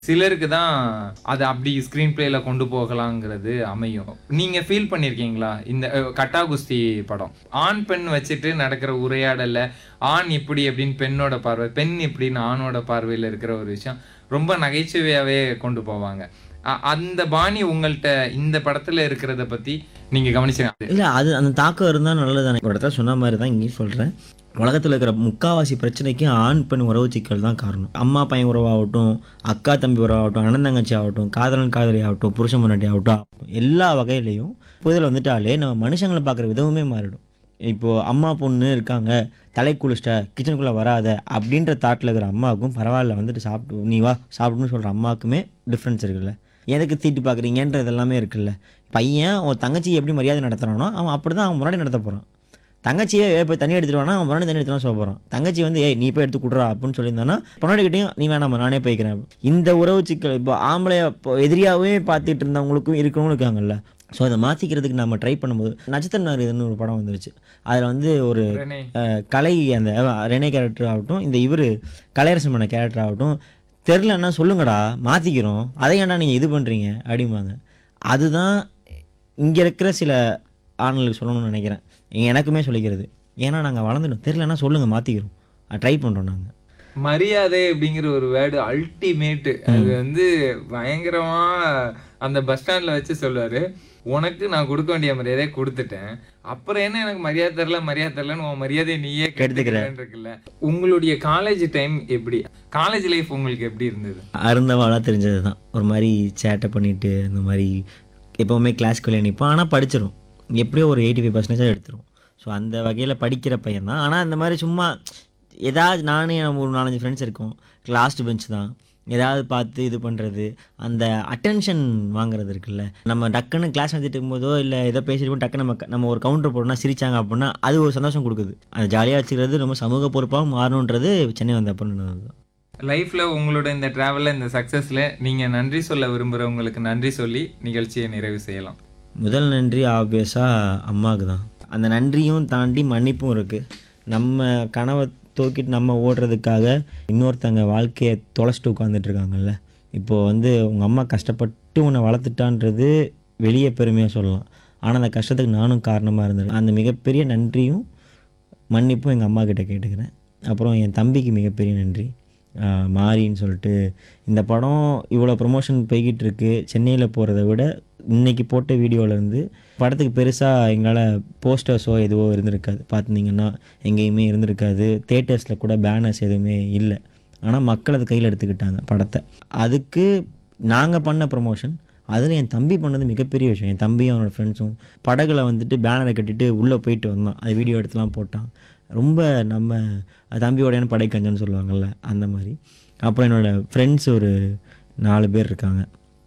சிலருக்கு தான் அது அப்படி ஸ்க்ரீன் பிளேல கொண்டு போகலாங்கிறது அமையும் நீங்க ஃபீல் பண்ணிருக்கீங்களா இந்த அஹ், கட்டா குஸ்தி படம் ஆண் பெண் வச்சுட்டு நடக்கிற உரையாடல்ல ஆண் இப்படி அப்படின்னு பெண்ணோட பார்வை பெண் இப்படின்னு ஆணோட பார்வையில இருக்கிற ஒரு விஷயம் ரொம்ப நகைச்சுவையாவே கொண்டு போவாங்க அ- அந்த பாணி உங்கள்கிட்ட இந்த படத்துல இருக்கிறத பத்தி நீங்க கவனிச்சீங்க இல்லை அது அந்த தாக்கம் இருந்தால் நல்லது தானே ஒரு இடத்துல சொன்ன மாதிரி தான் இங்கேயும் சொல்கிறேன் உலகத்தில் இருக்கிற முக்காவாசி பிரச்சனைக்கு ஆண் பெண் உறவு சிக்கல் தான் காரணம் அம்மா பையன் உறவாகட்டும் அக்கா தம்பி உறவாகட்டும் அண்ணன் தங்கச்சி ஆகட்டும் காதலன் காதலி ஆகட்டும் புருஷன் முன்னாடி ஆகட்டும் எல்லா வகையிலையும் புதில் வந்துட்டாலே நம்ம மனுஷங்களை பார்க்குற விதமுமே மாறிடும் இப்போது அம்மா பொண்ணு இருக்காங்க தலை குளிச்சிட்ட கிச்சனுக்குள்ளே வராத அப்படின்ற தாட்டில் இருக்கிற அம்மாவுக்கும் பரவாயில்ல வந்துட்டு சாப்பிட்டு நீ வா சாப்பிட்டுன்னு சொல்கிற அம்மாவுக்குமே டிஃப்ரென்ஸ் இருக்குல்ல எதுக்கு தீட்டு பார்க்குறீங்கன்றது எல்லாமே இருக்குல்ல பையன் உன் தங்கச்சி எப்படி மரியாதை நடத்துறானோ அவன் அப்படி தான் அவன் முன்னாடி நடத்த போகிறான் தங்கச்சியே "ஏய், போய் தண்ணி எடுத்துட்டு வானா அவன் முன்னாடி தண்ணி எடுத்துட்டு சொல்ல போகிறான் தங்கச்சி வந்து ஏய் நீ போய் எடுத்து கொடுறா அப்படின்னு சொல்லியிருந்தானா பொண்ணாடிக்கிட்டையும் நீ வேணாமா நானே போய்க்கிறேன் இந்த உறவு சிக்கல் இப்போ ஆம்பளைய இப்போ எதிரியாகவே பார்த்துட்டு இருந்தவங்களுக்கும் இருக்கிறவங்களும் இருக்காங்கல்ல ஸோ அதை மாற்றிக்கிறதுக்கு நம்ம ட்ரை பண்ணும்போது நட்சத்திர நாரிதுன்னு ஒரு படம் வந்துருச்சு அதில் வந்து ஒரு ரெனே, அஹ், கலை அந்த அஹ், ரெனே கேரக்டர் ஆகட்டும் இந்த இவர் கலையரசன் பண்ண கேரக்டர் ஆகட்டும் தெரிலன்னா சொல்லுங்கடா மாற்றிக்கிறோம் அதை ஏன்டா நீங்கள் இது பண்ணுறீங்க அப்படிம்பாங்க அதுதான் இங்கே இருக்கிற சில ஆண்களுக்கு சொல்லணும்னு நினைக்கிறேன் எனக்குமே சொல்லிக்கிறது ஏன்னா நாங்கள் வளர்ந்துட்டோம் தெரிலன்னா சொல்லுங்கள் மாற்றிக்கிறோம் ட்ரை பண்ணுறோம் நாங்கள் மரியாதை அப்படிங்கிற ஒரு வேர்டு அல்டிமேட் அது வந்து பயங்கரமா அந்த பஸ் ஸ்டாண்ட்ல வச்சு சொல்லுவாரு உனக்கு நான் கொடுக்க வேண்டிய மரியாதையை கொடுத்துட்டேன் அப்புறம் என்ன எனக்கு மரியாதை தரல மரியாதை தரலன்னு உன் மரியாதையை நீயே கெடுத்துக்கிறேன் இருக்குல்ல உங்களுடைய காலேஜ் டைம் எப்படி காலேஜ் லைஃப் உங்களுக்கு எப்படி இருந்தது அருந்தவாளாக தெரிஞ்சது தான் ஒரு மாதிரி சேட்டை பண்ணிட்டு இந்த மாதிரி எப்போவுமே கிளாஸ்க்குள்ளே நிற்போம் ஆனால் படிச்சிடும் எப்படியோ ஒரு எயிட்டி ஃபைவ் பர்சன்டேஜ் எடுத்துரும் ஸோ அந்த வகையில் படிக்கிற பையன் தான் ஆனால் இந்த மாதிரி சும்மா ஏதாவது நானே நம்ம ஒரு நாலஞ்சு ஃப்ரெண்ட்ஸ் இருக்கோம் லாஸ்ட் பெஞ்ச் தான் ஏதாவது பார்த்து இது பண்ணுறது அந்த அட்டென்ஷன் வாங்குறது இருக்குல்ல நம்ம டக்குன்னு கிளாஸ் நடத்திட்டு இருக்கும்போதோ இல்லை ஏதோ பேசிட்டு டக்குன்னு நம்ம நம்ம ஒரு கவுண்டர் போடணும்னா சிரிச்சாங்க அப்படின்னா அது ஒரு சந்தோஷம் கொடுக்குது அது ஜாலியாக வச்சுக்கிறது ரொம்ப சமூக பொறுப்பாக மாறணுன்றது சென்னை வந்த அப்புறம் தான் லைஃப்ல உங்களோட இந்த டிராவல்ல இந்த சக்சஸ்ல நீங்க நன்றி சொல்ல விரும்புறவங்களுக்கு நன்றி சொல்லி நிகழ்ச்சியை நிறைவு செய்யலாம் முதல் நன்றி ஆப்வியஸாக அம்மாவுக்கு தான் அந்த நன்றியும் தாண்டி மன்னிப்பும் இருக்குது நம்ம கனவை தூக்கிட்டு நம்ம ஓடுறதுக்காக இன்னொருத்தங்க வாழ்க்கையை தொலைச்சிட்டு உட்காந்துட்டு இருக்காங்கல்ல இப்போது வந்து உங்கள் அம்மா கஷ்டப்பட்டு உன்னை வளர்த்துட்டான்றது வெளியே பெருமையாக சொல்லலாம் ஆனால் அந்த கஷ்டத்துக்கு நானும் காரணமாக இருந்தேன் அந்த மிகப்பெரிய நன்றியும் மன்னிப்பும் எங்கள் அம்மா கிட்ட கேட்டுக்கிறேன் அப்புறம் என் தம்பிக்கு மிகப்பெரிய நன்றி ஆஹ் மாரின்னு சொல்லிட்டு இந்த படம் இவ்வளோ ப்ரொமோஷன் போய்கிட்டு இருக்கு சென்னையில் போகிறத விட இன்னைக்கு போட்ட வீடியோலேருந்து படத்துக்கு பெருசாக எங்களால் போஸ்டர்ஸோ எதுவோ இருந்திருக்காது பார்த்துருந்தீங்கன்னா எங்கேயுமே இருந்திருக்காது தேட்டர்ஸில் கூட பேனர்ஸ் எதுவுமே இல்லை ஆனால் மக்கள் அது கையில் எடுத்துக்கிட்டாங்க படத்தை அதுக்கு நாங்கள் பண்ண ப்ரொமோஷன் அதில் என் தம்பி பண்ணது மிகப்பெரிய விஷயம் என் தம்பியும் அவனோட ஃப்ரெண்ட்ஸும் படகுல வந்துட்டு பேனரை கட்டிட்டு உள்ளே போயிட்டு வந்தான் அது வீடியோ எடுத்துலாம் போட்டான் ரொம்ப நம்ம தம்பியோடையான படைக்கஞ்சன்னு சொல்லுவாங்கள்ல அந்த மாதிரி அப்புறம் என்னோடய ஃப்ரெண்ட்ஸ் ஒரு நாலு பேர் இருக்காங்க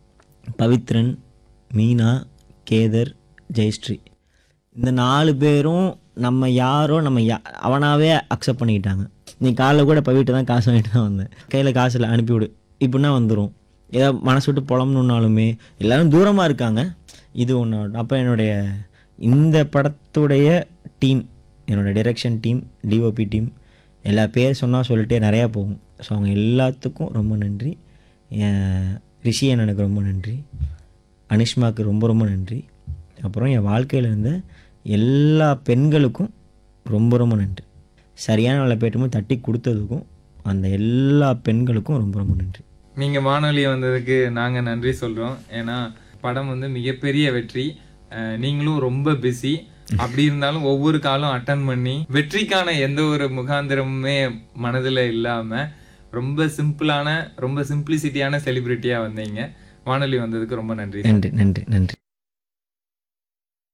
பவித்ரன் மீனா கேதர் ஜெயஸ்ரீ இந்த நாலு பேரும் நம்ம யாரோ நம்ம யா அவனாவே அக்செப்ட் பண்ணிக்கிட்டாங்க நீ காலைல கூட பவிட்டு தான் காசு வாங்கிட்டு தான் வந்தேன் கையில் காசு இல்லை அனுப்பிவிடு இப்படின்னா வந்துடும் ஏதோ மனசு விட்டு புலம்பணுன்னாலுமே எல்லாரும் தூரமாக இருக்காங்க இது ஒன்று அப்போ என்னுடைய இந்த படத்துடைய டீம் என்னோட டைரக்ஷன் டீம் டிஓபி டீம் எல்லா பேர் சொன்னால் சொல்லிட்டே நிறையா போகும் ஸோ அவங்க எல்லாத்துக்கும் ரொம்ப நன்றி என் ரிஷி அண்ணனுக்கு ரொம்ப நன்றி அனிஷ்மாவுக்கு ரொம்ப ரொம்ப நன்றி அப்புறம் என் வாழ்க்கையில் இருந்த எல்லா பெண்களுக்கும் ரொம்ப ரொம்ப நன்றி சரியான நல்ல பேட்டுமே தட்டி கொடுத்ததுக்கும் அந்த எல்லா பெண்களுக்கும் ரொம்ப ரொம்ப நன்றி நீங்க வானொலி வந்ததுக்கு நாங்க நன்றி சொல்றோம் ஏன்னா படம் வந்து மிகப்பெரிய வெற்றி அஹ் நீங்களும் ரொம்ப பிஸி அப்படி இருந்தாலும் ஒவ்வொரு காலம் அட்டன் பண்ணி வெற்றிக்கான எந்த ஒரு முகாந்திரமுமே மனதுல இல்லாம ரொம்ப சிம்பிளான ரொம்ப சிம்பிளிசிட்டியான செலிபிரிட்டியா வந்தீங்க வானொலி வந்ததுக்கு ரொம்ப நன்றி நன்றி நன்றி நன்றி